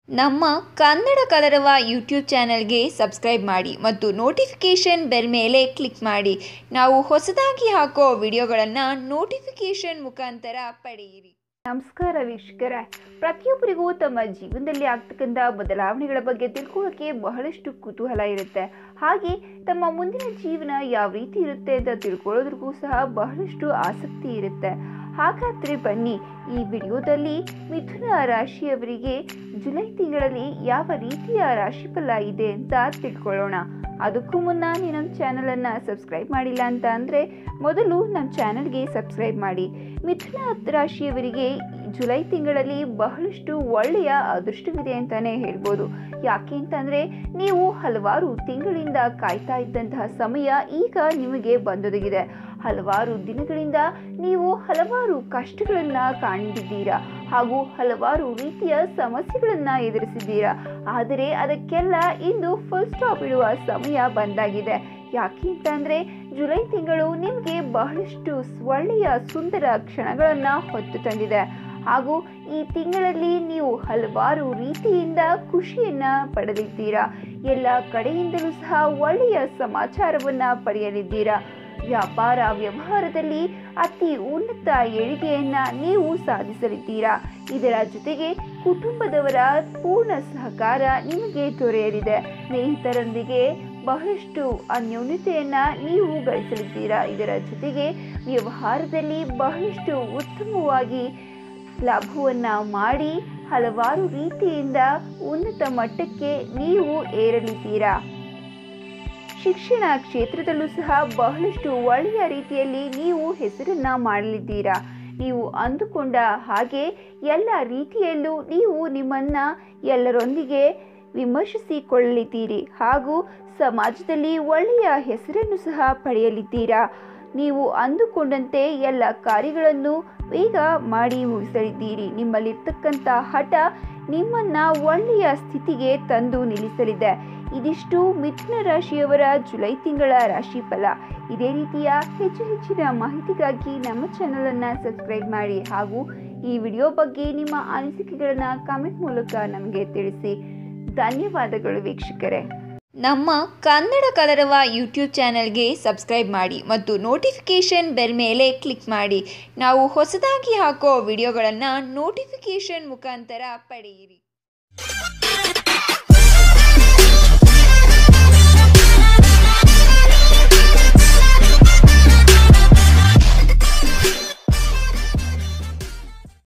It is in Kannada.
ನಮ್ಮ ಕನ್ನಡ ಕಲರವ ಯೂಟ್ಯೂಬ್ ಚಾನಲ್ಗೆ ಸಬ್ಸ್ಕ್ರೈಬ್ ಮಾಡಿ ಮತ್ತು ನೋಟಿಫಿಕೇಷನ್ ಬೆಲ್ ಮೇಲೆ ಕ್ಲಿಕ್ ಮಾಡಿ ನಾವು ಹೊಸದಾಗಿ ಹಾಕೋ ವಿಡಿಯೋಗಳನ್ನು ನೋಟಿಫಿಕೇಷನ್ ಮುಖಾಂತರ ಪಡೆಯಿರಿ ನಮಸ್ಕಾರ ವೀಕ್ಷಕರೇ ಪ್ರತಿಯೊಬ್ಬರಿಗೂ ತಮ್ಮ ಜೀವನದಲ್ಲಿ ಆಗ್ತಕ್ಕಂಥ ಬದಲಾವಣೆಗಳ ಬಗ್ಗೆ ತಿಳ್ಕೊಳ್ಳೋಕೆ ಬಹಳಷ್ಟು ಕುತೂಹಲ ಇರುತ್ತೆ ಹಾಗೆ ತಮ್ಮ ಮುಂದಿನ ಜೀವನ ಯಾವ ರೀತಿ ಇರುತ್ತೆ ಅಂತ ತಿಳ್ಕೊಳ್ಳೋದ್ರಿಗೂ ಸಹ ಬಹಳಷ್ಟು ಆಸಕ್ತಿ ಇರುತ್ತೆ ಹಾಗಾದರೆ ಬನ್ನಿ ಈ ವಿಡಿಯೋದಲ್ಲಿ ಮಿಥುನ ರಾಶಿಯವರಿಗೆ ಜುಲೈ ತಿಂಗಳಲ್ಲಿ ಯಾವ ರೀತಿಯ ರಾಶಿಫಲ ಇದೆ ಅಂತ ತಿಳ್ಕೊಳ್ಳೋಣ ಅದಕ್ಕೂ ಮುನ್ನ ನೀವು ನಮ್ಮ ಚಾನಲನ್ನು ಸಬ್ಸ್ಕ್ರೈಬ್ ಮಾಡಿಲ್ಲ ಅಂತ ಅಂದರೆ ಮೊದಲು ನಮ್ಮ ಚಾನಲ್ಗೆ ಸಬ್ಸ್ಕ್ರೈಬ್ ಮಾಡಿ ಮಿಥುನ ರಾಶಿಯವರಿಗೆ ಜುಲೈ ತಿಂಗಳಲ್ಲಿ ಬಹಳಷ್ಟು ಒಳ್ಳೆಯ ಅದೃಷ್ಟವಿದೆ ಅಂತಲೇ ಹೇಳ್ಬೋದು ಯಾಕೆ ಅಂತಂದರೆ ನೀವು ಹಲವಾರು ತಿಂಗಳಿಂದ ಕಾಯ್ತಾ ಇದ್ದಂತಹ ಸಮಯ ಈಗ ನಿಮಗೆ ಬಂದೊದಗಿದೆ ಹಲವಾರು ದಿನಗಳಿಂದ ನೀವು ಹಲವಾರು ಕಷ್ಟಗಳನ್ನು ಕಾಣಿದ್ದೀರಾ ಹಾಗೂ ಹಲವಾರು ರೀತಿಯ ಸಮಸ್ಯೆಗಳನ್ನು ಎದುರಿಸಿದ್ದೀರಾ ಆದರೆ ಅದಕ್ಕೆಲ್ಲ ಇಂದು ಫುಲ್ ಸ್ಟಾಪ್ ಇಡುವ ಸಮಯ ಬಂದಾಗಿದೆ ಯಾಕೆ ಅಂತಂದರೆ ಜುಲೈ ತಿಂಗಳು ನಿಮಗೆ ಬಹಳಷ್ಟು ಒಳ್ಳೆಯ ಸುಂದರ ಕ್ಷಣಗಳನ್ನು ಹೊತ್ತು ತಂದಿದೆ ಹಾಗೂ ಈ ತಿಂಗಳಲ್ಲಿ ನೀವು ಹಲವಾರು ರೀತಿಯಿಂದ ಖುಷಿಯನ್ನ ಪಡೆದಿದ್ದೀರಾ ಎಲ್ಲ ಕಡೆಯಿಂದಲೂ ಸಹ ಒಳ್ಳೆಯ ಸಮಾಚಾರವನ್ನ ಪಡೆಯಲಿದ್ದೀರಾ ವ್ಯಾಪಾರ ವ್ಯವಹಾರದಲ್ಲಿ ಅತಿ ಉನ್ನತ ಏಳಿಗೆಯನ್ನ ನೀವು ಸಾಧಿಸಲಿದ್ದೀರಾ ಇದರ ಜೊತೆಗೆ ಕುಟುಂಬದವರ ಪೂರ್ಣ ಸಹಕಾರ ನಿಮಗೆ ದೊರೆಯಲಿದೆ ಸ್ನೇಹಿತರೊಂದಿಗೆ ಬಹಳಷ್ಟು ಅನ್ಯೋನ್ಯತೆಯನ್ನ ನೀವು ಗಳಿಸಲಿದ್ದೀರಾ ಇದರ ಜೊತೆಗೆ ವ್ಯವಹಾರದಲ್ಲಿ ಬಹಳಷ್ಟು ಉತ್ತಮವಾಗಿ ಲಾಭವನ್ನ ಮಾಡಿ ಹಲವಾರು ರೀತಿಯಿಂದ ಉನ್ನತ ಮಟ್ಟಕ್ಕೆ ನೀವು ಏರಲಿದ್ದೀರಾ ಶಿಕ್ಷಣ ಕ್ಷೇತ್ರದಲ್ಲೂ ಸಹ ಬಹಳಷ್ಟು ಒಳ್ಳೆಯ ರೀತಿಯಲ್ಲಿ ನೀವು ಹೆಸರನ್ನ ಮಾಡಲಿದ್ದೀರಾ ನೀವು ಅಂದುಕೊಂಡ ಹಾಗೆ ಎಲ್ಲ ರೀತಿಯಲ್ಲೂ ನೀವು ನಿಮ್ಮನ್ನ ಎಲ್ಲರೊಂದಿಗೆ ವಿಮರ್ಶಿಸಿಕೊಳ್ಳಲಿದ್ದೀರಿ ಹಾಗೂ ಸಮಾಜದಲ್ಲಿ ಒಳ್ಳೆಯ ಹೆಸರನ್ನು ಸಹ ಪಡೆಯಲಿದ್ದೀರಾ ನೀವು ಅಂದುಕೊಂಡಂತೆ ಎಲ್ಲ ಕಾರ್ಯಗಳನ್ನು ಬೇಗ ಮಾಡಿ ಮುಗಿಸಲಿದ್ದೀರಿ ನಿಮ್ಮಲ್ಲಿರ್ತಕ್ಕಂಥ ಹಠ ನಿಮ್ಮನ್ನ ಒಳ್ಳೆಯ ಸ್ಥಿತಿಗೆ ತಂದು ನಿಲ್ಲಿಸಲಿದೆ ಇದಿಷ್ಟು ಮಿಥುನ ರಾಶಿಯವರ ಜುಲೈ ತಿಂಗಳ ರಾಶಿ ಫಲ ಇದೇ ರೀತಿಯ ಹೆಚ್ಚು ಹೆಚ್ಚಿನ ಮಾಹಿತಿಗಾಗಿ ನಮ್ಮ ಚಾನಲನ್ನು ಸಬ್ಸ್ಕ್ರೈಬ್ ಮಾಡಿ ಹಾಗೂ ಈ ವಿಡಿಯೋ ಬಗ್ಗೆ ನಿಮ್ಮ ಅನಿಸಿಕೆಗಳನ್ನು ಕಾಮೆಂಟ್ ಮೂಲಕ ನಮಗೆ ತಿಳಿಸಿ ಧನ್ಯವಾದಗಳು ವೀಕ್ಷಕರೇ ನಮ್ಮ ಕನ್ನಡ ಕಲರವ ಯೂಟ್ಯೂಬ್ ಚಾನಲ್ಗೆ ಸಬ್ಸ್ಕ್ರೈಬ್ ಮಾಡಿ ಮತ್ತು ನೋಟಿಫಿಕೇಷನ್ ಬೆಲ್ ಮೇಲೆ ಕ್ಲಿಕ್ ಮಾಡಿ ನಾವು ಹೊಸದಾಗಿ ಹಾಕೋ ವಿಡಿಯೋಗಳನ್ನು ನೋಟಿಫಿಕೇಷನ್ ಮುಖಾಂತರ ಪಡೆಯಿರಿ